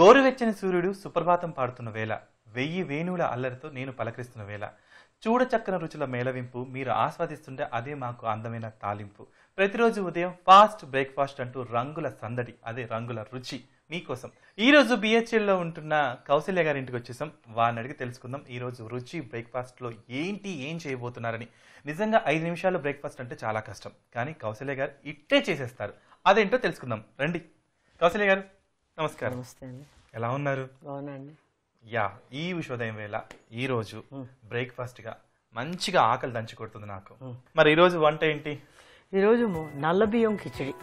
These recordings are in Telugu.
గోరువెచ్చని సూర్యుడు సుప్రభాతం పాడుతున్న వేళ వెయ్యి వేణువుల అల్లరితో నేను పలకరిస్తున్న వేళ చూడచక్కన రుచుల మేళవింపు మీరు ఆస్వాదిస్తుంటే అదే మాకు అందమైన తాలింపు ప్రతిరోజు ఉదయం ఫాస్ట్ బ్రేక్ఫాస్ట్ అంటూ రంగుల సందడి అదే రంగుల రుచి మీకోసం ఈ రోజు BHL లో ఉంటున్న కౌశల్య గారి ఇంటికి వచ్చేసాం వారిని అడిగి తెలుసుకుందాం ఈ రోజు రుచి బ్రేక్ఫాస్ట్ లో ఏంటి ఏం చేయబోతున్నారని నిజంగా ఐదు నిమిషాలు బ్రేక్ఫాస్ట్ అంటే చాలా కష్టం కానీ కౌశల్య గారు ఇట్టే చేసేస్తారు అదేంటో తెలుసుకుందాం రండి కౌశల్య గారు నమస్కారం నమస్తే అండి ఎలా ఉన్నారు బాగున్నాండి యా ఈ ఉషోదయం వేళ ఈ రోజు బ్రేక్ఫాస్ట్ గా మంచిగా ఆకలి దంచి కొడుతుంది నాకు మరి ఈ రోజు వంట ఏంటి ఈరోజు ము- నల్ల బియ్యం కిచిడి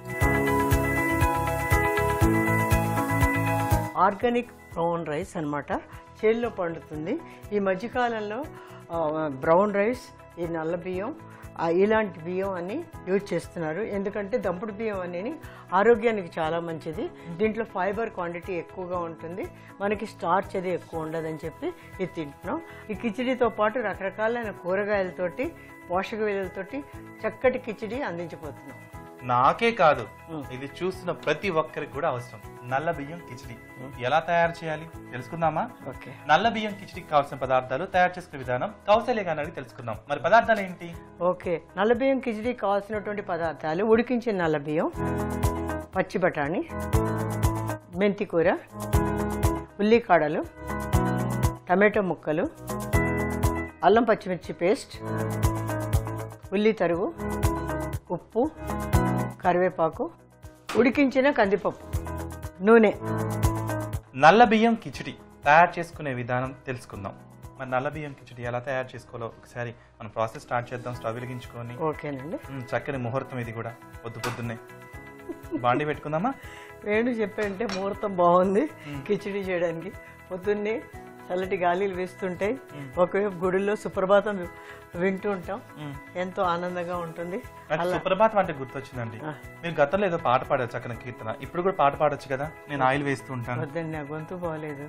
ఆర్గానిక్ బ్రౌన్ రైస్ అన్నమాట చేల్లో పండుతుంది ఈ మధ్యకాలంలో ఆ, బ్రౌన్ రైస్ ఈ నల్ల బియ్యం ఆ, ఇలాంటి బియ్యం అని యూజ్ చేస్తున్నారు ఎందుకంటే దంపుడు బియ్యం అనేది ఆరోగ్యానికి చాలా మంచిది దీంట్లో ఫైబర్ క్వాంటిటీ ఎక్కువగా ఉంటుంది మనకి స్టార్చ్ అది ఎక్కువ ఉండదని చెప్పి ఇది తింటున్నాం ఈ కిచిడితో పాటు రకరకాలైన కూరగాయలతోటి పోషక విలువలతోటి చక్కటి కిచిడి అందించబోతున్నాం నాకే కాదు ఇది చూస్తున్న ప్రతి ఒక్కరికి కూడా అవసరం నల్ల బియ్యం కిచిడి ఎలా తయారు చేయాలి తెలుసుకుందామా ఓకే నల్ల బియ్యం కిచిడికి కావాల్సిన పదార్థాలు తయారు చేసుకునే విధానం కౌశల్య గారిని అడిగి తెలుసుకుందాం మరి పదార్థాలు ఏంటి ఓకే నల్ల బియ్యం కిచిడి కావాల్సినటువంటి పదార్థాలు ఉడికించిన నల్ల బియ్యం పచ్చి బఠాణి మెంతి కూర ఉల్లికాడలు టమాటో ముక్కలు అల్లం పచ్చిమిర్చి పేస్ట్ ఉల్లి తరుగు ఉప్పు కరివేపాకు ఉడికించిన కందిపప్పు నూనె నల్ల బియ్యం కిచిడి తయారు చేసుకునే విధానం తెలుసుకుందాం మరి నల్ల బియ్యం కిచిడి ఎలా తయారు చేసుకోవాలో ఒకసారి మనం ప్రాసెస్ స్టార్ట్ చేద్దాం స్టవ్ వెలిగించుకొని ఓకేనండి మ్, చక్కని ముహూర్తం ఇది కూడా పొద్దు పొద్దున్నే బాండి పెట్టుకుందామా వేణు చెప్పంటే ముహూర్తం బాగుంది కిచిడి చేయడానికి పొద్దున్నే చల్లటి గాలిలు వేస్తుంటాయి ఒకవైపు గుడిలో సుప్రభాతం వింటూ ఉంటాం ఎంతో ఆనందంగా ఉంటుంది నాకు సుప్రభాతం అంటే గుర్తొచ్చిందండి మీరు గతంలో ఏదో పాట పాడారు చక్కని కీర్తన ఇప్పుడు కూడా పాట పాడొచ్చు కదా నేను ఆయిల్ వేస్తూ ఉంటాను వద్దండి నా గొంతు బాగలేదు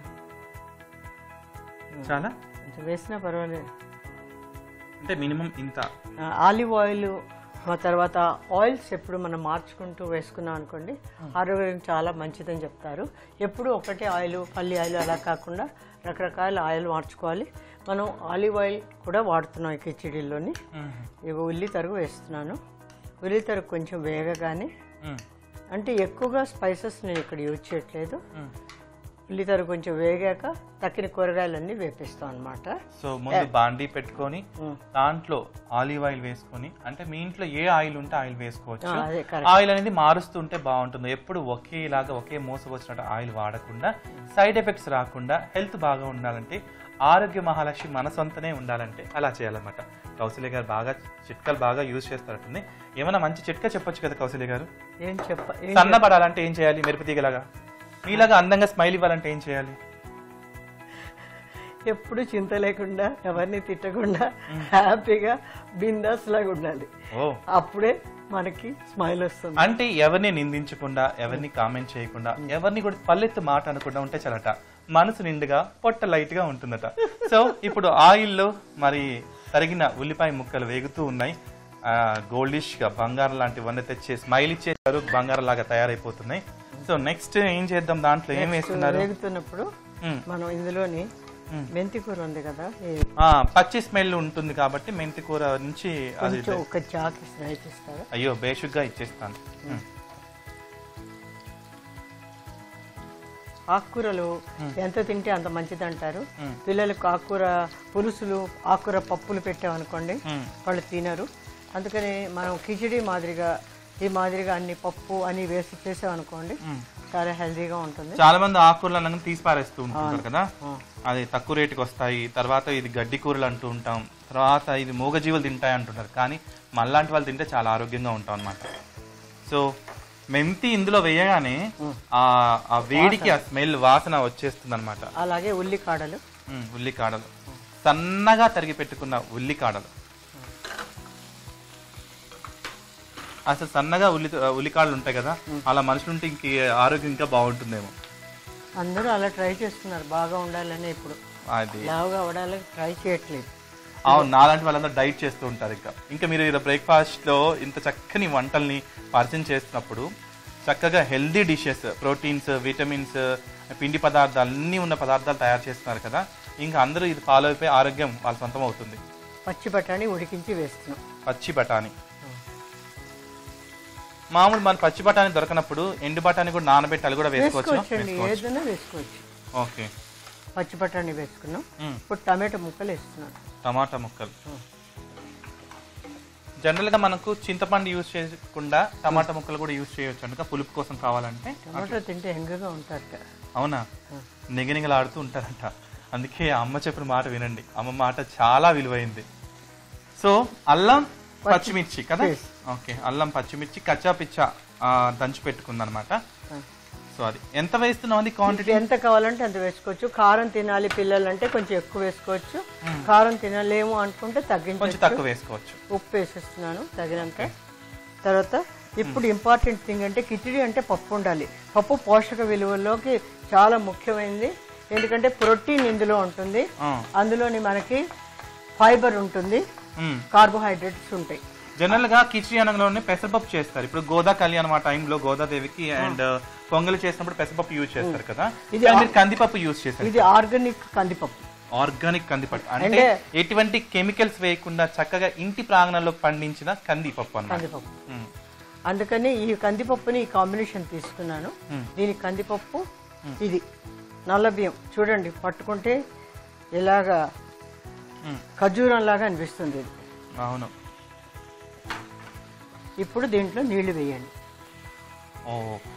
చాలా కొంచెం వేసినా పర్వాలేదు అంటే మినిమం ఇంత ఆ, ఆలివ్ ఆయిల్ ఆ తర్వాత ఆయిల్స్ ఎప్పుడు మనం మార్చుకుంటూ వేసుకున్నాం అనుకోండి ఆరోగ్యం చాలా మంచిదని చెప్తారు ఎప్పుడు ఒకటే ఆయిల్ పల్లి ఆయిల్ అలా కాకుండా రకరకాల ఆయిల్ మార్చుకోవాలి మనం ఆలివ్ ఆయిల్ కూడా వాడుతున్నాం ఈ కిచిడీలోని మ్, ఇక ఉల్లి తరుగు వేస్తున్నాను ఉల్లి తరుగు కొంచెం వేగగానే మ్, అంటే ఎక్కువగా స్పైసెస్ నేను ఇక్కడ యూజ్ చేయట్లేదు మ్. ఉల్లి తరుగు కొంచెం వేగాక తక్కిన కూరగాయలన్నీ వేపిస్తాం అనమాట సో ముందు బాండీ పెట్టుకొని దాంట్లో ఆలివ్ ఆయిల్ వేసుకొని అంటే మీ ఇంట్లో ఏ ఆయిల్ ఉంటే ఆయిల్ వేసుకోవచ్చు అదే కరెక్ట్ ఆయిల్ అనేది మారుస్తుంటే బాగుంటుంది ఎప్పుడు ఒకేలాగా ఒకే మోసవచ్చినట్టు ఆయిల్ వాడకుండా సైడ్ ఎఫెక్ట్స్ రాకుండా హెల్త్ బాగా ఉండాలంటే ఆరోగ్య మహాలక్ష్మి మన సొంతనే ఉండాలంటే అలా చేయాలన్నమాట కౌశల్య గారు బాగా చిట్కాలు బాగా యూజ్ చేస్తారట్టుంది ఏమైనా మంచి చిట్కా చెప్పొచ్చు కదా కౌశల్య గారు ఏం చెప్ప ఏం సన్నబడాలంటే ఏం చేయాలి మెరుపుతీగలాగా మీలాగా అందంగా స్మైల్ ఇవ్వాలంటే ఏం చేయాలి ఎప్పుడు చింత లేకుండా ఎవరిని తిట్టకుండా హ్యాపీగా బిందాస్ లాగా ఉండాలి ఓ అప్పుడే మనకి స్మైల్ వస్తుంది అంటే ఎవరిని నిందించకుండా ఎవరిని కామెంట్ చేయకుండా ఎవరిని కూడా పల్లెత్తు మాట అనకుండా ఉంటే చాలట మనసు నిండుగా పొట్ట లైట్ గా ఉంటుందట సో ఇప్పుడు ఆయిల్లో మరి తరిగిన ఉల్లిపాయ ముక్కలు వేగుతూ ఉన్నాయి గోల్డిష్ గా బంగారం లాంటివన్నీ తెచ్చే స్మైల్ ఇచ్చేసారు బంగారం లాగా తయారైపోతున్నాయి సో నెక్స్ట్ ఏం చేద్దాం దాంట్లో ఏం వేస్తున్నారు వేగుతున్నప్పుడు మ్మ్. మనం ఇందులోని మ్మ్. మెంతి కూర ఉంది కదా ఈ ఆ, పచ్చి స్మెల్ ఉంటుంది కాబట్టి మెంతి కూర నుంచి అది కొంచెం ఒక చాకి స్నేహితిస్తారు అయ్యో బేషుగ్గా ఇచ్చేస్తాను మ్. ఆకుకూరలు ఎంత తింటే అంత మంచిది అంటారు మ్మ్. పిల్లలకు ఆకుకూర పులుసులు ఆకుకూర పప్పులు పెట్టామనుకోండి మ్. వాళ్ళు తినరు అందుకని మనం కిచిడి మాదిరిగా ఈ మాదిరిగా అన్ని పప్పు అని వేసి చేసామనుకోండి మ్. చాలా హెల్తీగా ఉంటుంది చాలా మంది ఆకుకూరలు అనగానే తీసి పారేస్తూ ఉంటుంటారు కదా అది తక్కువ రేటుకి వస్తాయి తర్వాత ఇది గడ్డి కూరలు అంటూ ఉంటాం తర్వాత ఇది మూగజీవులు తింటాయి అంటుంటారు కానీ మళ్ళాంటి వాళ్ళు తింటే చాలా ఆరోగ్యంగా ఉంటాం అన్నమాట సో మెంతి ఇందులో వేయగానే ఆ ఆ వేడికి ఆ స్మెల్ వాసన వచ్చేస్తుంది అనమాట అలాగే ఉల్లికాడలు ఉల్లికాడలు సన్నగా తరిగి పెట్టుకున్న ఉల్లికాడలు అసలు సన్నగా ఉల్లి ఉల్లికాడలు ఉంటాయి కదా అలా మనుషులు ఉంటే ఇంక ఆరోగ్యం ఇంకా బాగుంటుందేమో అందరూ అలా ట్రై చేస్తున్నారు బాగా ఉండాలని ఇప్పుడు అది లావుగా అవడానికి ట్రై చేయట్లేదు అవును నాలాంటి వాళ్ళందరూ డైట్ చేస్తూ ఉంటారు ఇంకా ఇంకా మీరు ఇలా బ్రేక్ఫాస్ట్ లో ఇంత చక్కని వంటల్ని పరిచయం చేస్తున్నప్పుడు చక్కగా హెల్దీ డిషెస్ ప్రోటీన్స్ విటమిన్స్ పిండి పదార్థాలు అన్నీ ఉన్న పదార్థాలు తయారు చేస్తున్నారు కదా ఇంకా అందరూ ఇది ఫాలో అయిపోయి ఆరోగ్యం వాళ్ళ సొంతం అవుతుంది పచ్చి బఠానీ ఉడికించి వేస్తున్నాం పచ్చి బఠానీ మామూలు మన పచ్చి బఠానీ దొరకనప్పుడు ఎండు బఠానీ కూడా నానబెట్టి అది కూడా వేసుకోవచ్చు వేసుకోవచ్చండి ఏదైనా వేసుకోవచ్చు ఓకే పచ్చి బఠానీ వేసుకున్నాం మ్మ్. ఇప్పుడు టమాటా ముక్కలు వేస్తున్నాను టమాటా ముక్కలు జనరల్ గా మనకు చింతపండు యూజ్ చేయకుండా టమాటా ముక్కలు కూడా యూజ్ చేయొచ్చు అనుక పులుపు కోసం కావాలంటే టమాటా తింటే హెంగగా ఉంటారు కదా అవునా నిగనిగలాడుతూ ఉంటారంట అందుకే అమ్మ చెప్పిన మాట వినండి అమ్మ మాట చాలా విలువైంది సో అల్లం పచ్చిమిర్చి కదా Yes. ఓకే అల్లం పచ్చిమిర్చి కచ్చా పిచ్చా ఆ, దంచి పెట్టుకుందనమాట సో అది ఎంత వేస్తున్నాం అది క్వాంటిటీ ఎంత కావాలంటే అంత వేసుకోవచ్చు కారం తినాలి పిల్లలంటే కొంచెం ఎక్కువ వేసుకోవచ్చు కారం తినలేము అనుకుంటే కొంచెం తగ్గించవచ్చు తక్కువ వేసుకోవచ్చు ఉప్పు వేసేస్తున్నాను తగినంత తర్వాత ఇప్పుడు ఇంపార్టెంట్ థింగ్ అంటే కిచిడి అంటే పప్పు ఉండాలి పప్పు పోషక విలువల్లోకి చాలా ముఖ్యమైనది ఎందుకంటే ప్రోటీన్ ఇందులో ఉంటుంది ఆ, అందులోని మనకి ఫైబర్ ఉంటుంది మ్. కార్బోహైడ్రేట్స్ ఉంటాయి జనరల్ గా కిచిడి అనగానే పెసరపప్పు చేస్తారు ఇప్పుడు గోదా కళ్యాణం ఆ టైంలో గోదాదేవికి అండ్ పొంగల్ చేసినప్పుడు పెసరపప్పు యూజ్ చేస్తారు కదా ఇది కానీ మీరు కందిపప్పు యూజ్ చేస్తారు ఇది ఆర్గానిక్ కందిపప్పు ఆర్గానిక్ కందిపప్పు అంటే అంటే- ఎటువంటి కెమికల్స్ వేయకుండా చక్కగా ఇంటి ప్రాంగణంలో పండించిన కందిపప్పు అన్నమాట కందిపప్పు మ్. అందుకని ఈ కందిపప్పుని ఈ కాంబినేషన్ తీసుకున్నాను మ్. దీని కందిపప్పు ఇది నల్ల బియ్యం చూడండి పట్టుకుంటే ఇలాగా మ్. ఖర్జూరం లాగా అనిపిస్తుంది ఇది అవును ఇప్పుడు దీంట్లో నీళ్లు వేయండి ఓ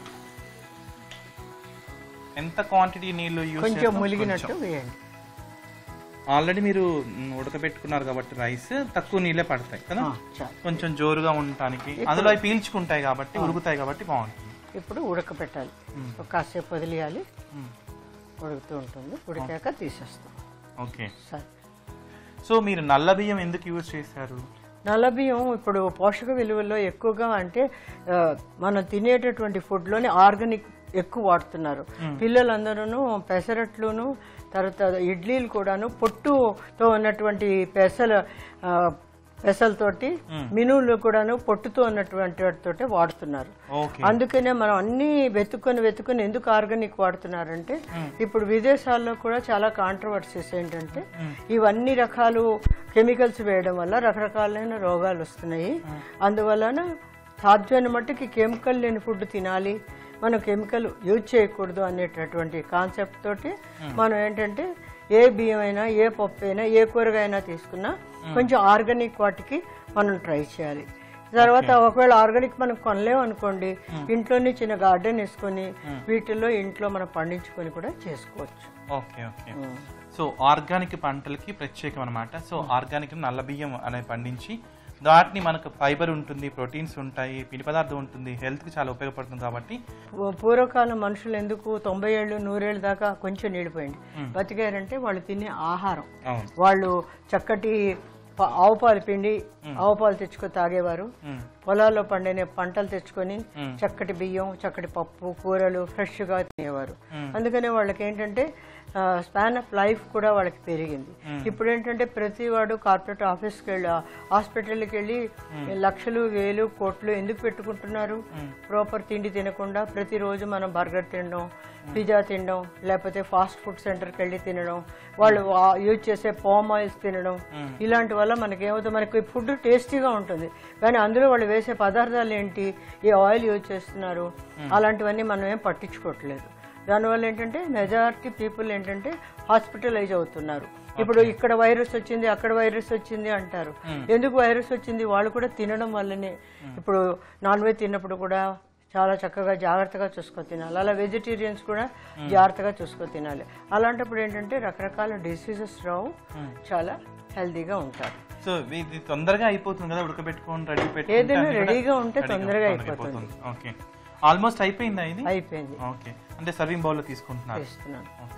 ఎంత క్వాంటిటీ నీళ్లు యూజ్ కొంచెం ములిగినట్టు వేయండి ఆల్రెడీ మీరు మ్, ఉడకబెట్టుకున్నారు కాబట్టి రైస్ తక్కువ నీళ్ళే పడతాయి కదా ఆ, చాలు కొంచెం జోరుగా ఉండటానికి అందులో అవి పీల్చుకుంటాయి కాబట్టి ఉడుకుతాయి కాబట్టి బాగుంటుంది ఇప్పుడు ఉడకపెట్టాలి ఒక కాసేపు వదిలేయాలి మ్. ఉడుకుతూ ఉంటుంది ఉడికాక తీసేస్తాం ఓకే సరే సో మీరు నల్ల బియ్యం ఎందుకు యూజ్ చేశారు నల్ల బియ్యం ఇప్పుడు పోషక విలువల్లో ఎక్కువగా అంటే ఆ, మనం తినేటటువంటి ఫుడ్లోనే ఆర్గానిక్ ఎక్కువ వాడుతున్నారు పిల్లలందరూ పెసరట్లును తర్వాత ఇడ్లీలు కూడాను పొట్టుతో ఉన్నటువంటి పెసల ఆ, పెసలతోటి మినువులు కూడాను పొట్టుతో ఉన్నటువంటి వాటితోటి వాడుతున్నారు ఓకే అందుకనే మనం అన్ని వెతుక్కొని వెతుక్కొని ఎందుకు ఆర్గానిక్ వాడుతున్నారంటే ఇప్పుడు విదేశాల్లో కూడా చాలా కాంట్రవర్సీస్ ఏంటంటే ఇవన్నీ రకాలు కెమికల్స్ వేయడం వల్ల రకరకాలైన రోగాలు వస్తున్నాయి అందువలన సాధ్యమైన మట్టుకి కెమికల్ లేని ఫుడ్ తినాలి మనం కెమికల్ యూజ్ చేయకూడదు అనేటటువంటి కాన్సెప్ట్ తోటి మనం ఏంటంటే ఏ బియ్యం అయినా ఏ పప్పు అయినా ఏ కూరగాయ అయినా తీసుకున్నా కొంచెం ఆర్గానిక్ వాటికి మనం ట్రై చేయాలి తర్వాత ఒకవేళ ఆర్గానిక్ మనం కొనలేము అనుకోండి ఇంట్లోనే చిన్న గార్డెన్ వేసుకొని వీటిల్లో ఇంట్లో మనం పండించుకొని కూడా చేసుకోవచ్చు ఓకే ఓకే సో ఆర్గానిక్ పంటలకి ప్రత్యేకం అనమాట సో ఆర్గానిక్ నల్ల బియ్యం అనేది పండించి వాటిని మనకు ఫైబర్ ఉంటుంది ప్రోటీన్స్ ఉంటాయి పిండి పదార్థం ఉంటుంది హెల్త్కి చాలా ఉపయోగపడుతుంది కాబట్టి పూ- పూర్వకాలం మనుషులు ఎందుకు తొంభై ఏళ్ళు నూరేళ్ళు దాకా కొంచెం నీడిపోయింది బతికారంటే వాళ్ళు తినే ఆహారం అవును వాళ్ళు చక్కటి ప- ఆవు పాలు పిండి ఆవు పాలు తెచ్చుకొని తాగేవారు మ్మ్. పొలాల్లో పండిన పంటలు తెచ్చుకొని మ్మ్. చక్కటి బియ్యం చక్కటి పప్పు కూరలు ఫ్రెష్గా తినేవారు మ్మ్. అందుకనే వాళ్ళకి ఏంటంటే స్పాన్ ఆఫ్ లైఫ్ కూడా వాళ్ళకి పెరిగింది ఇప్పుడు ఏంటంటే ప్రతి వాడు కార్పొరేట్ ఆఫీస్కి వెళ్ళి హాస్పిటల్కి వెళ్ళి లక్షలు వేలు కోట్లు ఎందుకు పెట్టుకుంటున్నారు ప్రాపర్ తిండి తినకుండా ప్రతిరోజు మనం బర్గర్ తినడం పిజ్జా తినడం లేకపోతే ఫాస్ట్ ఫుడ్ సెంటర్కి వెళ్ళి తినడం వాళ్ళు ఆ- యూజ్ చేసే పామ్ ఆయిల్స్ తినడం ఇలాంటి వల్ల మనకి ఏమవుతుంది మనకి ఫుడ్ టేస్టీగా ఉంటుంది కానీ అందులో వాళ్ళు వేసే పదార్థాలు ఏంటి ఈ ఆయిల్ యూజ్ చేస్తున్నారు అలాంటివన్నీ మనం ఏం పట్టించుకోవట్లేదు దానివల్ల ఏంటంటే మెజారిటీ పీపుల్ ఏంటంటే హాస్పిటలైజ్ అవుతున్నారు ఇప్పుడు ఇక్కడ వైరస్ వచ్చింది అక్కడ వైరస్ వచ్చింది అంటారు ఎందుకు వైరస్ వచ్చింది వాళ్ళు కూడా తినడం వల్లనే ఇప్పుడు నాన్ వెజ్ తిన్నప్పుడు కూడా చాలా చక్కగా జాగ్రత్తగా చూసుకొని తినాలి అలా వెజిటేరియన్స్ కూడా జాగ్రత్తగా చూసుకొని తినాలి అలాంటప్పుడు ఏంటంటే రకరకాల డిసీజెస్ రావు చాలా హెల్తీగా ఉంటారు సో ఇది తొందరగా అయిపోతుంది కదా ఉడకబెట్టుకొని రెడీ ఏదైనా రెడీగా ఉంటే తొందరగా అయిపోతుంది ఓకే ఆల్మోస్ట్ అయిపోయిందా ఇది అయిపోయింది ఓకే అంటే సర్వింగ్ బౌల్ లో తీసుకుంటున్నారు చేస్తున్నాను ఓకే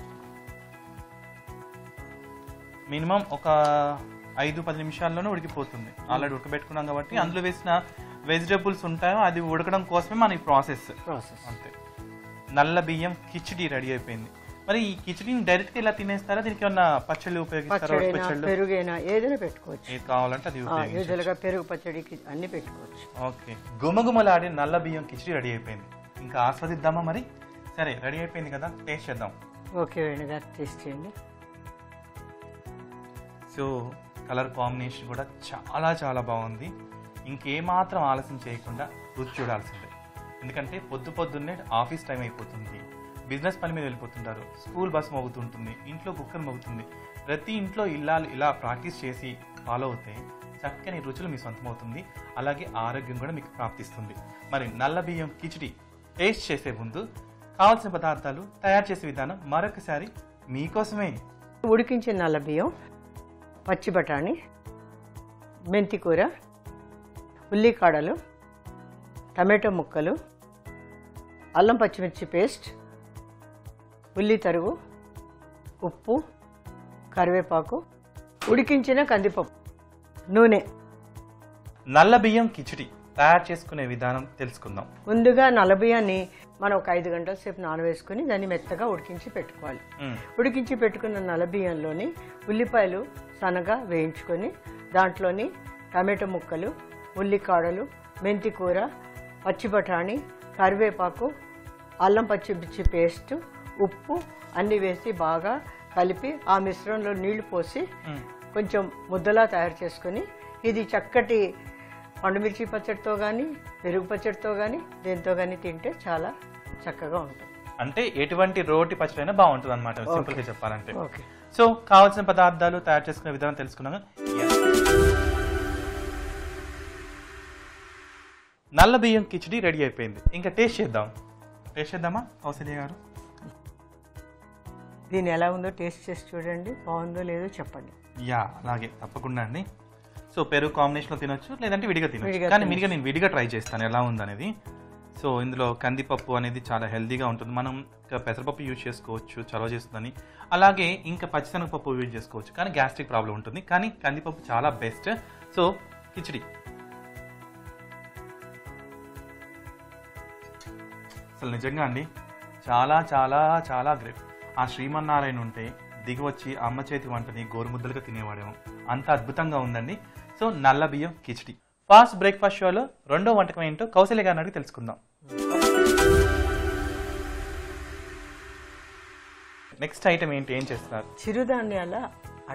మినిమం ఒక ఐదు పది నిమిషాల్లోనే ఉడికిపోతుంది ఆల్రెడీ ఉడకబెట్టుకున్నాం కాబట్టి అందులో వేసిన వెజిటేబుల్స్ ఉంటాయో అది ఉడకడం కోసమే మన ఈ ప్రాసెస్ ప్రాసెస్ అంతే నల్ల బియ్యం కిచిడి రెడీ అయిపోయింది మరి ఈ కిచడీని డైరెక్ట్ గా ఇలా తినేస్తారా దీనికి ఏమన్నా పచ్చళ్ళు ఉపయోగిస్తారా రోటి పచ్చడైనా పచ్చళ్ళు పెరుగైనా ఏదైనా పెట్టుకోవచ్చు ఏది కావాలంటే అది ఉపయోగించు యూజువల్గా పెరుగు పచ్చడికి అన్ని పెట్టుకోవచ్చు ఓకే గుమగుమలాడి నల్ల బియ్యం కిచడీ రెడీ అయిపోయింది ఇంకా ఆస్వాదిద్దామా మరి సరే రెడీ అయిపోయింది కదా టేస్ట్ చేద్దాం ఓకే వేణుగారు టేస్ట్ చేయండి సో కలర్ కాంబినేషన్ కూడా చాలా చాలా బాగుంది ఇంకేమాత్రం ఆలస్యం చేయకుండా రుచి చూడాల్సిందే ఎందుకంటే పొద్దు పొద్దున్నే ఆఫీస్ టైం అయిపోతుంది బిజినెస్ పని మీద వెళ్ళిపోతుంటారు స్కూల్ బస్ మోగుతుంటుంది ఇంట్లో కుక్కర్ మోగుతుంది ప్రతి ఇంట్లో ఇల్లాలు ఇలా ప్రాక్టీస్ చేసి ఫాలో అవుతే చక్కని రుచులు మీ సొంతమవుతుంది అలాగే ఆరోగ్యం కూడా మీకు ప్రాప్తిస్తుంది మరి నల్ల బియ్యం కిచిడి టేస్ట్ చేసే ముందు కావాల్సిన పదార్థాలు తయారు చేసే విధానం మరొకసారి మీకోసమే ఉడికించిన నల్ల బియ్యం పచ్చి బఠాణి మెంతి కూర ఉల్లికాడలు టమాటో ముక్కలు అల్లం పచ్చిమిర్చి పేస్ట్ ఉల్లి తరుగు ఉప్పు కరివేపాకు ఉడికించిన కందిపప్పు నూనె నల్ల బియ్యం కిచిడి తయారు చేసుకునే విధానం తెలుసుకుందాం ముందుగా నల్ల బియ్యాన్ని మనం ఒక ఐదు గంటల సేపు నానవేసుకుని దాన్ని మెత్తగా ఉడికించి పెట్టుకోవాలి మ్మ్. ఉడికించి పెట్టుకున్న నల్ల బియ్యంలోని ఉల్లిపాయలు సన్నగా వేయించుకొని దాంట్లోని టమాటో ముక్కలు ఉల్లికాడలు మెంతి కూర పచ్చి బఠాణి కరివేపాకు అల్లం పచ్చిమిర్చి పేస్ట్ ఉప్పు అన్నీ వేసి బాగా కలిపి ఆ మిశ్రమంలో నీళ్లు పోసి మ్మ్. కొంచెం ముద్దలా తయారు చేసుకొని ఇది చక్కటి పండుమిర్చి పచ్చడితో కానీ పెరుగు పచ్చడితో కానీ దేంతో కానీ తింటే చాలా చక్కగా ఉంటుంది అంటే ఎటువంటి రోటి పచ్చడైనా బాగుంటుంది అనమాట సింపుల్ గా చెప్పాలంటే ఓకే సో కావాల్సిన పదార్థాలు తయారు చేసుకునే విధానం తెలుసుకున్నాము నల్ల బియ్యం కిచిడి రెడీ అయిపోయింది ఇంకా టేస్ట్ చేద్దాం టేస్ట్ చేద్దామా కౌసల్య గారు దీని ఎలా ఉందో టేస్ట్ చేసి చూడండి బాగుందో లేదో చెప్పండి యా అలాగే తప్పకుండా అండి సో పెరుగు కాంబినేషన్ లో తినొచ్చు లేదంటే విడిగా తినొచ్చు విడిగా కానీ విడిగా నేను విడిగా ట్రై చేస్తాను ఎలా ఉందనేది సో ఇందులో కందిపప్పు అనేది చాలా హెల్దీగా ఉంటుంది మనం ఇంకా పెసరపప్పు యూజ్ చేసుకోవచ్చు చలవ చేస్తుందని అలాగే ఇంకా పచ్చిశనగపప్పు యూజ్ చేసుకోవచ్చు కానీ గ్యాస్ట్రిక్ ప్రాబ్లం ఉంటుంది కానీ కందిపప్పు చాలా బెస్ట్ సో కిచిడి అసలు నిజంగా అండి చాలా చాలా చాలా గ్రేట్ ఆ శ్రీమన్నారాయణ ఉంటే దిగివచ్చి అమ్మ చేతి వంటని గోరుముద్దలుగా తినేవాడేమో అంత అద్భుతంగా ఉందండి సో నల్ల బియ్యం కిచిడి ఫాస్ట్ బ్రేక్ఫాస్ట్ షోలో రెండో వంటకం ఏంటో కౌశల్య గారిని అడిగి తెలుసుకుందాం నెక్స్ట్ ఐటమ్ ఏంటి ఏం చేస్తున్నారు చిరుధాన్యాల అడ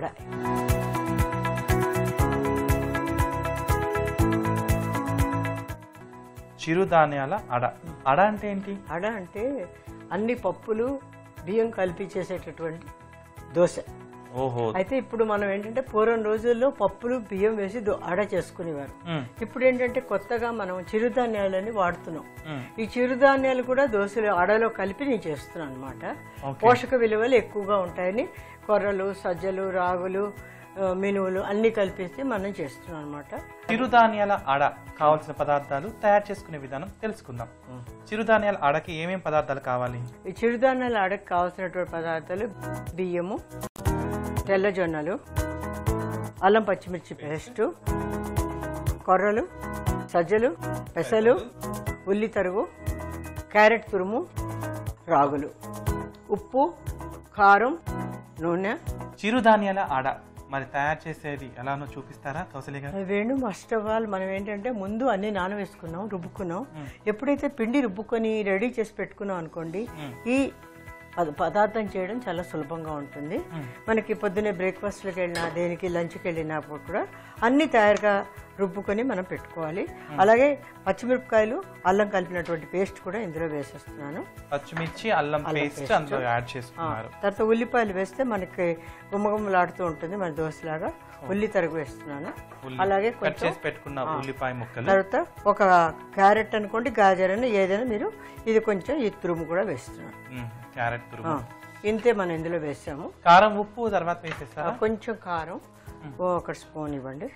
చిరుధాన్యాల అడ అడ అంటే ఏంటి అడ అంటే అన్ని పప్పులు బియ్యం కలిపి చేసేటటువంటి దోశ ఓహో అయితే ఇప్పుడు మనం ఏంటంటే పూర్వం రోజుల్లో పప్పులు బియ్యం వేసి దో- అడ చేసుకునేవారు మ్, ఇప్పుడు ఏంటంటే కొత్తగా మనం చిరుధాన్యాలని వాడుతున్నాం మ్, ఈ చిరుధాన్యాలు కూడా దోశలు అడలో కలిపి నేను చేస్తున్నాను అనమాట ఓకే. పోషక విలువలు ఎక్కువగా ఉంటాయని కొర్రలు సజ్జలు రాగులు ఆ, మినువులు అన్ని కలిపేసి మనం చేస్తున్నాం అనమాట చిరుధాన్యాల అడ కావాల్సిన పదార్థాలు తయారు చేసుకునే విధానం తెలుసుకుందాం చిరుధాన్యాల అడకి ఏమేం పదార్థాలు కావాలి ఈ చిరుధాన్యాల అడకు కావాల్సినటువంటి పదార్థాలు బియ్యము తెల్ల జొన్నలు అల్లం పచ్చిమిర్చి పేస్టు కొర్రలు సజ్జలు పెసలు ఉల్లి తరుగు క్యారెట్ తురుము రాగులు ఉప్పు కారం నూనె చిరుధాన్యాల అడ మరి తయారు చేసేది ఎలానో చూపిస్తారా కౌశల్య గారు వేణు ఫస్ట్ ఆఫ్ ఆల్ మనం ఏంటంటే ముందు అన్ని నానవేసుకున్నాం రుబ్బుకున్నాం ఎప్పుడైతే పిండి రుబ్బుకొని రెడీ చేసి పెట్టుకున్నాం అనుకోండి ఈ పద- పదార్థం చేయడం చాలా సులభంగా ఉంటుంది మనకి పొద్దున్నే బ్రేక్ఫాస్ట్కి వెళ్ళినా దేనికి లంచ్కి వెళ్ళినప్పుడు కూడా అన్ని తయారుగా రుబ్బుకొని మనం పెట్టుకోవాలి అలాగే పచ్చిమిరపకాయలు అల్లం కలిపినటువంటి పేస్ట్ కూడా ఇందులో వేసేస్తున్నాను పచ్చిమిర్చి అల్లం పేస్ట్ అందులో యాడ్ చేసుకున్నారు తర్వాత ఉల్లిపాయలు వేస్తే మనకి గుమ్మగుమ్మలాడుతూ ఉంటుంది మన దోశలాగా ఉల్లి తరుగు వేస్తున్నాను ఉల్లి- అలాగే కట్ కొంచెం చేసి పెట్టుకున్న ఉల్లిపాయ ముక్కలు తర్వాత ఒక క్యారెట్ అనుకోండి గాజర్ అని ఏదైనా మీరు ఇది కొంచెం ఈ తురుము కూడా వేస్తున్నాను మ్, క్యారెట్ తురుము ఆ, ఇంతే మనం ఇందులో వేసాము కారం ఉప్పు తర్వాత వేసేస్తారా కొంచెం కారం ఓ ఒక స్పూన్ ఇవ్వండి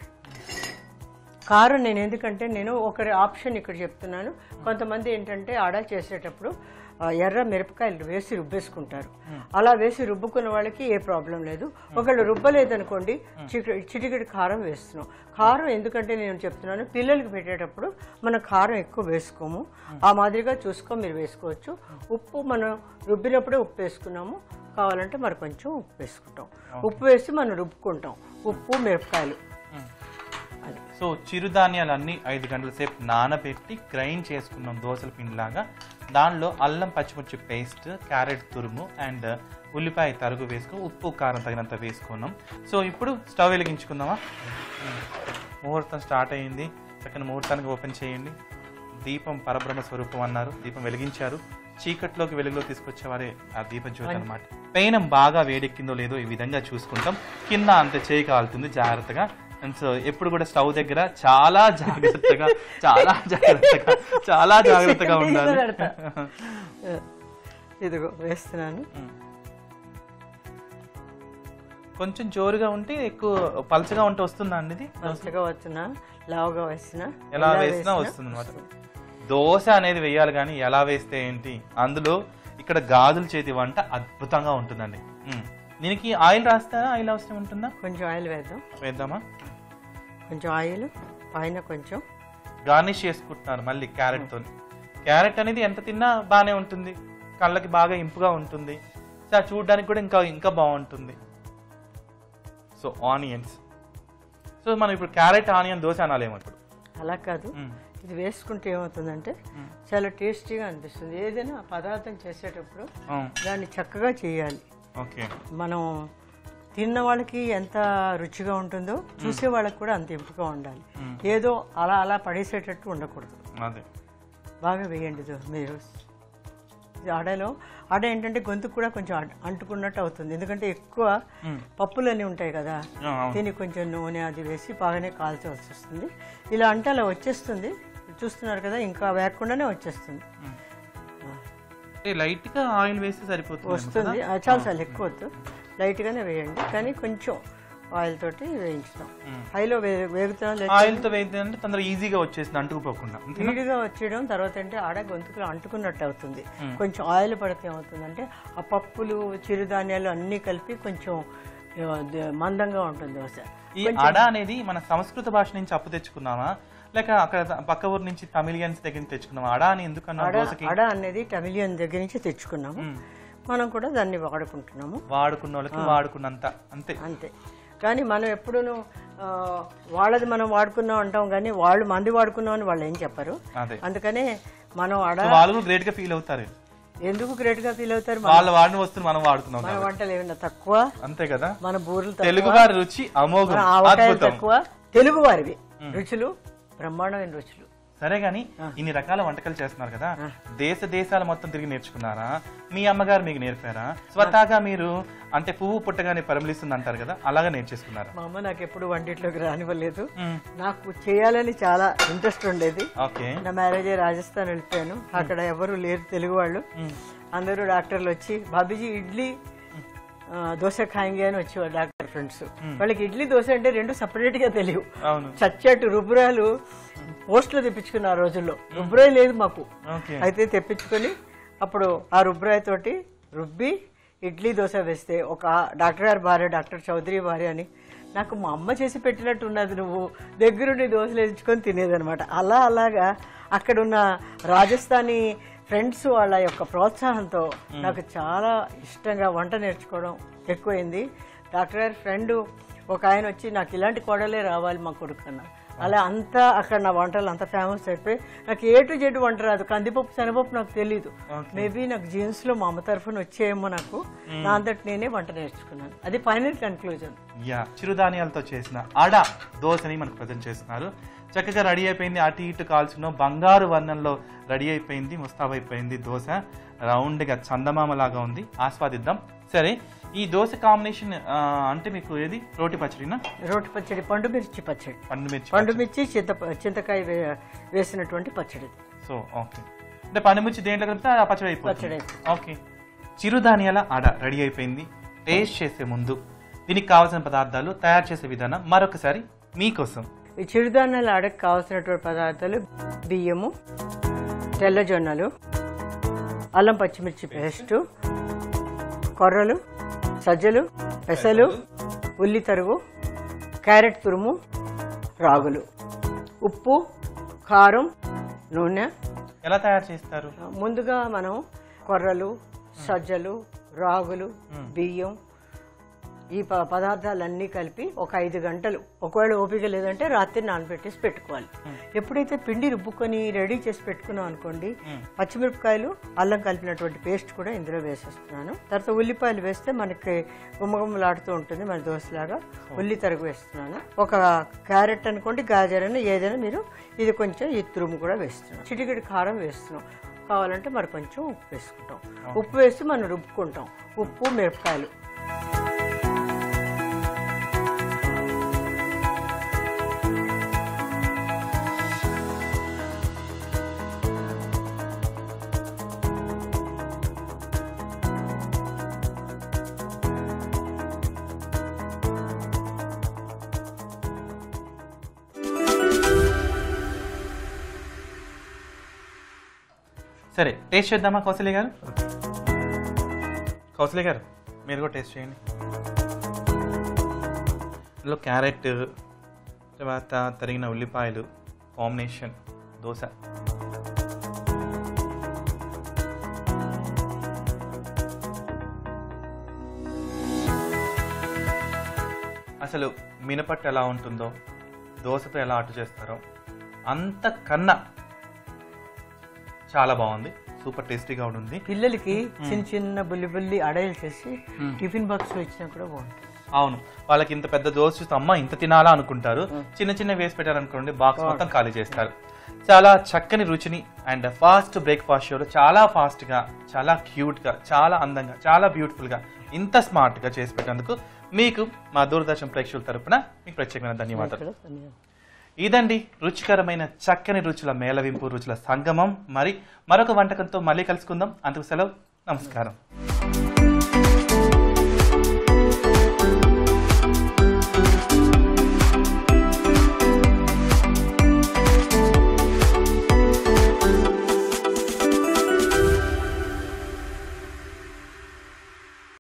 కారం నేను ఎందుకంటే నేను ఒకరి ఆప్షన్ ఇక్కడ చెప్తున్నాను కొంతమంది ఏంటంటే ఆడ చేసేటప్పుడు ఆ, ఎర్ర మిరపకాయలు వేసి రుబ్బేసుకుంటారు అలా వేసి రుబ్బుకున్న వాళ్ళకి ఏ ప్రాబ్లం లేదు ఒకళ్ళు రుబ్బలేదనుకోండి చిటి చిటికెడు కారం వేస్తున్నాం కారం ఎందుకంటే నేను చెప్తున్నాను పిల్లలకి పెట్టేటప్పుడు మనం కారం ఎక్కువ వేసుకోము ఆ మాదిరిగా చూసుకొని మీరు వేసుకోవచ్చు ఉప్పు మనం రుబ్బినప్పుడే ఉప్పు వేసుకున్నాము కావాలంటే మరి కొంచెం ఉప్పు వేసుకుంటాం ఉప్పు వేసి మనం రుబ్బుకుంటాం ఉప్పు మిరపకాయలు అది సో చిరుధాన్యాలన్నీ ఐదు గంటల సేపు నానబెట్టి గ్రైండ్ చేసుకున్నాం దోశల పిండిలాగా దానిలో అల్లం పచ్చిమిర్చి పేస్ట్ క్యారెట్ తురుము అండ్ ఉల్లిపాయ తరుగు వేసుకుని ఉప్పు కారం తగినంత వేసుకున్నాం సో ఇప్పుడు స్టవ్ వెలిగించుకుందామా ముహూర్తం స్టార్ట్ అయ్యింది చక్కని ముహూర్తానికి ఓపెన్ చేయండి దీపం పరబ్రహ్మ స్వరూపం అన్నారు దీపం వెలిగించారు చీకట్లోకి వెలుగులో తీసుకొచ్చేవారే ఆ దీప జ్యోతి అనమాట పెయినం బాగా వేడెక్కిందో లేదో ఈ విధంగా చూసుకుంటాం కింద అంత చేయి కాలుతుంది జాగ్రత్తగా అండ్ సో ఎప్పుడు కూడా స్టవ్ దగ్గర చాలా జాగ్రత్తగా చాలా జాగ్రత్తగా చాలా జాగ్రత్తగా ఉండాలి ఇదిగో వేస్తున్నాను కొంచెం జోరుగా ఉంటే ఎక్కువ పలచగా ఉంటే వస్తుందా అండి ఇది మంచిగా వచ్చినా లావుగా వేసినా ఎలా వేసినా వస్తుంది అనమాట దోశ అనేది వేయాలి కానీ ఎలా వేస్తే ఏంటి అందులో ఇక్కడ గాజుల చేతి వంట అద్భుతంగా ఉంటుందండి మ్మ్. దీనికి ఆయిల్ రాస్తారా ఆయిల్ అవసరం ఉంటుందా కొంచెం ఆయిల్ వేద్దాం వేద్దామా కొంచెం ఆయిల్ పైన కొంచెం గార్నిష్ చేసుకుంటున్నారు మళ్ళీ క్యారెట్ తో క్యారెట్ అనేది ఎంత తిన్నా బాగానే ఉంటుంది కళ్ళకి బాగా ఇంపుగా ఉంటుంది సో అది చూడడానికి కూడా ఇంకా ఇంకా బాగుంటుంది సో ఆనియన్స్ సో మనం ఇప్పుడు క్యారెట్ ఆనియన్ దోశ అనాలేమో ఇప్పుడు అలా కాదు మ్మ్. ఇది వేసుకుంటే ఏమవుతుందంటే చాలా టేస్టీగా అనిపిస్తుంది ఏదైనా పదార్థం చేసేటప్పుడు ఆ, దాన్ని చక్కగా చేయాలి ఓకే మనం తిన్న వాళ్ళకి ఎంత రుచిగా ఉంటుందో చూసే వాళ్ళకి కూడా అంత ఇంపుగా ఉండాలి మ్మ్. ఏదో అలా అలా పడేసేటట్టు ఉండకూడదు అదే బాగా వేయండి ఇది మీరు ఇది ఆడలో ఆడ ఏంటంటే గొంతు కూడా కొంచెం అడ్- అంటుకున్నట్టు అవుతుంది ఎందుకంటే ఎక్కువ మ్మ్. పప్పులన్నీ ఉంటాయి కదా ఆ, అవును. దీనికి కొంచెం నూనె అది వేసి బాగానే కాల్చవలసి వస్తుంది ఇలా అంటే అలా వచ్చేస్తుంది చూస్తున్నారు కదా ఇంకా వేయకుండానే వచ్చేస్తుంది అంటే లైట్ గా ఆయిల్ వేస్తే సరిపోతుంది వస్తుంది ఆ, చాలా చాలా ఎక్కువ వద్దు లైట్గానే వేయండి కానీ కొంచెం ఆయిల్ తోటి వేయించుతాం మ్మ్. హైలో వే వేగుతాం లేదా ఆయిల్ తో వేస్తే అంటే తొందరగా ఈజీగా వచ్చేసింది అంటుకుపోకుండా అంతేనా? వీడిగా వచ్చేయడం తర్వాత అంటే ఆడ గొంతుకులో అంటుకున్నట్టు అవుతుంది మ్మ్. కొంచెం ఆయిల్ పడితే ఏమవుతుందంటే ఆ పప్పులు చిరుధాన్యాలు అన్నీ కలిపి కొంచెం ఆ, ద- మందంగా ఉంటుంది దోశ ఈ అడ అనేది మన సంస్కృత భాష నుంచి అప్పు తెచ్చుకున్నామా లేక అక్కడ త- పక్క ఊరు నుంచి తమిళియన్స్ దగ్గర నుంచి తెచ్చుకున్నామా అడ అని ఎందుకన్నా అడ దోశకి అడ అనేది టమిలియన్ దగ్గర నుంచి తెచ్చుకున్నాము మ్మ్. మనం కూడా దాన్ని వాడుకుంటున్నాము వాడుకున్న వాళ్ళకి వాడుకున్నంత అంతే అంతే కానీ మనం ఎప్పుడూను ఆ, వాళ్ళది మనం వాడుకున్నాం అంటాం కానీ వాళ్ళు మంది వాడుకున్నాం అని వాళ్ళు ఏం చెప్పరు అదే అందుకనే మనం అడ సో వాళ్ళు కూడా గ్రేట్ గా ఫీల్ అవుతారు ఎందుకు గ్రేట్ గా ఫీల్ అవుతారు మన- వాళ్ళ వాడిన వస్తువులు మనం వాడుకున్నాం మన కాబట్టి. వంటలు ఏమైనా తక్కువ అంతే కదా మన బూరెలు తక్కువ తెలుగు వారి రుచి అమోఘం మన ఆవకాయలు అద్భుతం తక్కువ తెలుగు వారివి రుచులు బ్రహ్మాండమైన రుచులు సరే గాని ఇన్ని రకాల వంటకాలు చేస్తున్నారు కదా దేశ దేశాలు మొత్తం తిరిగి నేర్చుకున్నారా మీ అమ్మగారు మీకు నేర్పారా స్వతహాగా మీరు అంటే పువ్వు పుట్టగానే పరిమళిస్తుంది అంటారు కదా అలాగా నేర్చేసుకున్నారా మా అమ్మ నాకు ఎప్పుడు వంటిట్లోకి రానివ్వలేదు మ్మ్. నాకు చేయాలని చాలా ఇంట్రెస్ట్ ఉండేది ఓకే నా మ్యారేజ్ అయ్యి రాజస్థాన్ వెళ్ళిపోయాను అక్కడ ఎవరు లేరు తెలుగు వాళ్ళు మ్మ్. అందరూ డాక్టర్లు వచ్చి బాబీజీ ఇడ్లీ ఆ, దోశ ఖాయింగే అని వచ్చేవారు డాక్టర్ ఫ్రెండ్స్ వాళ్ళకి ఇడ్లీ దోశ అంటే రెండు సపరేట్ గా తెలియవు అవును చచ్చట్టు రుబ్బురాలు పోస్టులో తెప్పించుకున్న ఆ రోజుల్లో రుబ్బురాయి లేదు మాకు ఓకే అయితే తెప్పించుకొని అప్పుడు ఆ రుబ్బురాయి తోటి రుబ్బి ఇడ్లీ దోశ వేస్తే ఒక డాక్టర్ గారి భార్య డాక్టర్ చౌదరి భార్య అని నాకు మా అమ్మ చేసి పెట్టినట్టు ఉన్నది నువ్వు దగ్గరుండి దోశలు వేయించుకొని తినేదనమాట అలా అలాగా అక్కడున్న రాజస్థానీ ఫ్రెండ్స్ వాళ్ళ యొక్క ప్రోత్సాహంతో నాకు చాలా ఇష్టంగా వంట నేర్చుకోవడం ఎక్కువైంది డాక్టర్ గారి ఫ్రెండ్ ఒక ఆయన వచ్చి నాకు ఇలాంటి కోడలే రావాలి మా కొడుకు అన్నారు అలా అంతా అక్కడ నా వంటలు అంత ఫేమస్ అయిపోయి నాకు ఏ టు జెడ్ వంట రాదు కందిపప్పు శనగపప్పు నాకు తెలియదు Okay. మేబీ నాకు జీన్స్ లో మా అమ్మ తరఫున వచ్చేయేమో నాకు నా అంతటి నేనే వంట నేర్చుకున్నాను అది ఫైనల్ కన్క్లూజన్ యా చిరుధాన్యాలతో చేసిన అడ దోశని మనకు ప్రజెంట్ చేస్తున్నారు చక్కగా రెడీ అయిపోయింది అటు ఇటు కాల్చుకున్నాం బంగారు వర్ణంలో రెడీ అయిపోయింది ముస్తాబైపోయింది దోశ రౌండ్ గా చందమామ లాగా ఉంది ఆస్వాదిద్దాం సరే ఈ దోశ కాంబినేషన్ అంటే మీకు ఏది రోటి పచ్చడినా రోటి పచ్చడి పండు మిర్చి పచ్చడి పండు మిర్చి పండు మిర్చి చింత చింతకాయ వే- వేసినటువంటి పచ్చడి సో ఓకే అంటే పండు మిర్చి దేంట్లో కలిపితే ఆ పచ్చడి పచ్చడి అయిపోతుంది ఓకే చిరుధాన్యాల ఆడ రెడీ అయిపోయింది టేస్ట్ చేసే ముందు దీనికి కావాల్సిన పదార్థాలు తయారు చేసే విధానం మరొకసారి మీకోసం ఈ చిరుధాన్యాల ఆడకు కావాల్సినటువంటి పదార్థాలు బియ్యము తెల్ల జొన్నలు అల్లం పచ్చిమిర్చి పేస్టు కొర్రలు సజ్జలు పెసలు ఉల్లి తరుగు క్యారెట్ తురుము రాగులు ఉప్పు కారం నూనె ఎలా తయారు చేస్తారు ముందుగా మనం కొర్రలు సజ్జలు రాగులు బియ్యం ఈ ప పదార్థాలన్నీ కలిపి ఒక ఐదు గంటలు ఒకవేళ ఓపిక లేదంటే రాత్రి నానబెట్టేసి పెట్టుకోవాలి ఎప్పుడైతే పిండి రుబ్బుకొని రెడీ చేసి పెట్టుకున్నాం అనుకోండి పచ్చిమిరపకాయలు అల్లం కలిపినటువంటి పేస్ట్ కూడా ఇందులో వేసేస్తున్నాను తర్వాత ఉల్లిపాయలు వేస్తే మనకి గుమ్మగుమ్మలాడుతూ ఉంటుంది మన దోశలాగా ఉల్లి తరుగు వేస్తున్నాను ఒక క్యారెట్ అనుకోండి గాజర్ అని ఏదైనా మీరు ఇది కొంచెం ఈ తురుము కూడా వేస్తున్నాం చిటికెడు కారం వేస్తున్నాం కావాలంటే మరి కొంచెం ఉప్పు వేసుకుంటాం ఉప్పు వేసి మనం రుబ్బుకుంటాం ఉప్పు మిరపకాయలు సరే టేస్ట్ చేద్దామా కౌశల్య గారు కౌశల్య గారు మీరు కూడా టేస్ట్ చేయండి ఇందులో క్యారెట్ తర్వాత తరిగిన ఉల్లిపాయలు కాంబినేషన్ దోశ అసలు మినపట్టు ఎలా ఉంటుందో దోశతో ఎలా అటు చేస్తారో అంతకన్నా చాలా బాగుంది సూపర్ టేస్టీగా ఉంది పిల్లలకి చిన్న చిన్న బుల్లి బుల్లి అడయలు చేసి టిఫిన్ బాక్స్ లో ఇచ్చినా కూడా బాగుంటుంది అవును వాళ్ళకి ఇంత పెద్ద దోశ చూస్తే అమ్మ ఇంత తినాలా అనుకుంటారు చిన్న చిన్న వేసి పెట్టారనుకోండి బాక్స్ మొత్తం ఖాళీ చేస్తారు చాలా చక్కని రుచిని అండ్ ఫాస్ట్ బ్రేక్ఫాస్ట్ షోలో చాలా ఫాస్ట్ గా చాలా క్యూట్ గా చాలా అందంగా చాలా బ్యూటిఫుల్ గా ఇంత స్మార్ట్ గా చేసి పెట్టినందుకు మీకు మా దూరదర్శన్ ప్రేక్షకుల తరపున మీకు ప్రత్యేకమైన ధన్యవాదాలు ఇక్కడ ధన్యవాదాలు. ఇదండి రుచికరమైన చక్కని రుచుల మేళవింపు రుచుల సంగమం మరి మరొక వంటకంతో మళ్ళీ కలుసుకుందాం అందుకు సెలవు నమస్కారం